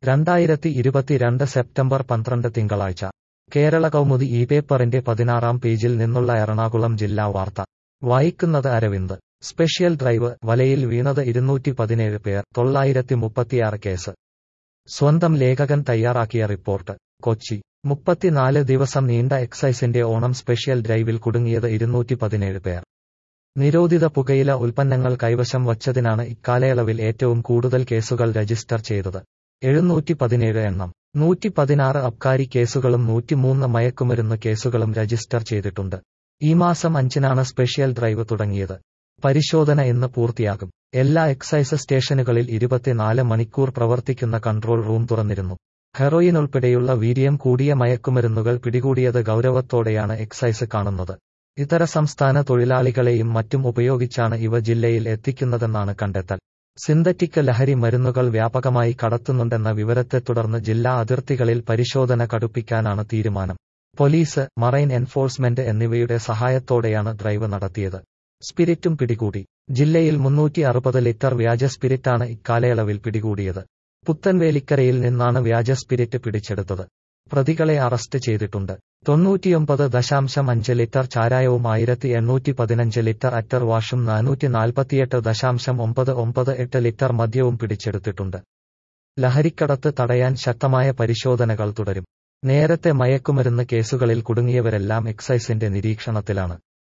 രണ്ടായിരത്തി ഇരുപത്തിരണ്ട് സെപ്റ്റംബർ പന്ത്രണ്ട് തിങ്കളാഴ്ച കേരള കൗമുദി ഈ പേപ്പറിന്റെ പതിനാറാം പേജിൽ നിന്നുള്ള എറണാകുളം ജില്ലാ വാർത്ത വായിക്കുന്നത് അരവിന്ദ് സ്പെഷ്യൽ ഡ്രൈവ് വലയിൽ വീണത് ഇരുന്നൂറ്റി പതിനേഴ് പേർ തൊള്ളായിരത്തി മുപ്പത്തിയാറ് കേസ് സ്വന്തം ലേഖകൻ തയ്യാറാക്കിയ റിപ്പോർട്ട് കൊച്ചി മുപ്പത്തിനാല് ദിവസം നീണ്ട എക്സൈസിന്റെ ഓണം സ്പെഷ്യൽ ഡ്രൈവിൽ കുടുങ്ങിയത് ഇരുന്നൂറ്റി പതിനേഴ് പേർ നിരോധിത പുകയില ഉൽപ്പന്നങ്ങൾ കൈവശം വച്ചതിനാണ് ഇക്കാലയളവിൽ ഏറ്റവും കൂടുതൽ കേസുകൾ രജിസ്റ്റർ ചെയ്തത് എഴുന്നൂറ്റി പതിനേഴ് എണ്ണം നൂറ്റി പതിനാറ് അബ്കാരി കേസുകളും നൂറ്റിമൂന്ന് മയക്കുമരുന്ന് കേസുകളും രജിസ്റ്റർ ചെയ്തിട്ടുണ്ട് ഈ മാസം അഞ്ചിനാണ് സ്പെഷ്യൽ ഡ്രൈവ് തുടങ്ങിയത് പരിശോധന ഇന്ന് പൂർത്തിയാകും എല്ലാ എക്സൈസ് സ്റ്റേഷനുകളിൽ ഇരുപത്തിനാല് മണിക്കൂർ പ്രവർത്തിക്കുന്ന കൺട്രോൾ റൂം തുറന്നിരുന്നു ഹെറോയിൻ ഉൾപ്പെടെയുള്ള വീര്യം കൂടിയ മയക്കുമരുന്നുകൾ പിടികൂടിയത് ഗൗരവത്തോടെയാണ് എക്സൈസ് കാണുന്നത് ഇതര സംസ്ഥാന തൊഴിലാളികളെയും മറ്റും ഉപയോഗിച്ചാണ് ഇവ ജില്ലയിൽ എത്തിക്കുന്നതെന്നാണ് കണ്ടെത്തൽ സിന്തറ്റിക് ലഹരി മരുന്നുകൾ വ്യാപകമായി കടത്തുന്നുണ്ടെന്ന വിവരത്തെ തുടർന്ന് ജില്ലാ അതിർത്തികളിൽ പരിശോധന കടുപ്പിക്കാനാണ് തീരുമാനം പോലീസ് മറൈൻ എൻഫോഴ്സ്മെന്റ് എന്നിവയുടെ സഹായത്തോടെയാണ് ഡ്രൈവ് നടത്തിയത് സ്പിരിറ്റും പിടികൂടി ജില്ലയിൽ മുന്നൂറ്റി അറുപത് ലിറ്റർ വ്യാജ സ്പിരിറ്റാണ് ഇക്കാലയളവിൽ പിടികൂടിയത് പുത്തൻവേലിക്കരയിൽ നിന്നാണ് വ്യാജ സ്പിരിറ്റ് പിടിച്ചെടുത്തത് പ്രതികളെ അറസ്റ്റ് ചെയ്തിട്ടുണ്ട് തൊണ്ണൂറ്റിയൊമ്പത് ദശാംശം അഞ്ച് ലിറ്റർ ചാരായവും ആയിരത്തി എണ്ണൂറ്റി പതിനഞ്ച് ലിറ്റർ അറ്റർ വാഷും നാനൂറ്റി നാൽപ്പത്തിയെട്ട് ദശാംശം ഒമ്പത് ഒമ്പത് എട്ട് ലിറ്റർ മദ്യവും പിടിച്ചെടുത്തിട്ടുണ്ട് ലഹരിക്കടത്ത് തടയാൻ ശക്തമായ പരിശോധനകൾ തുടരും നേരത്തെ മയക്കുമരുന്ന് കേസുകളിൽ കുടുങ്ങിയവരെല്ലാം എക്സൈസിന്റെ നിരീക്ഷണത്തിലാണ്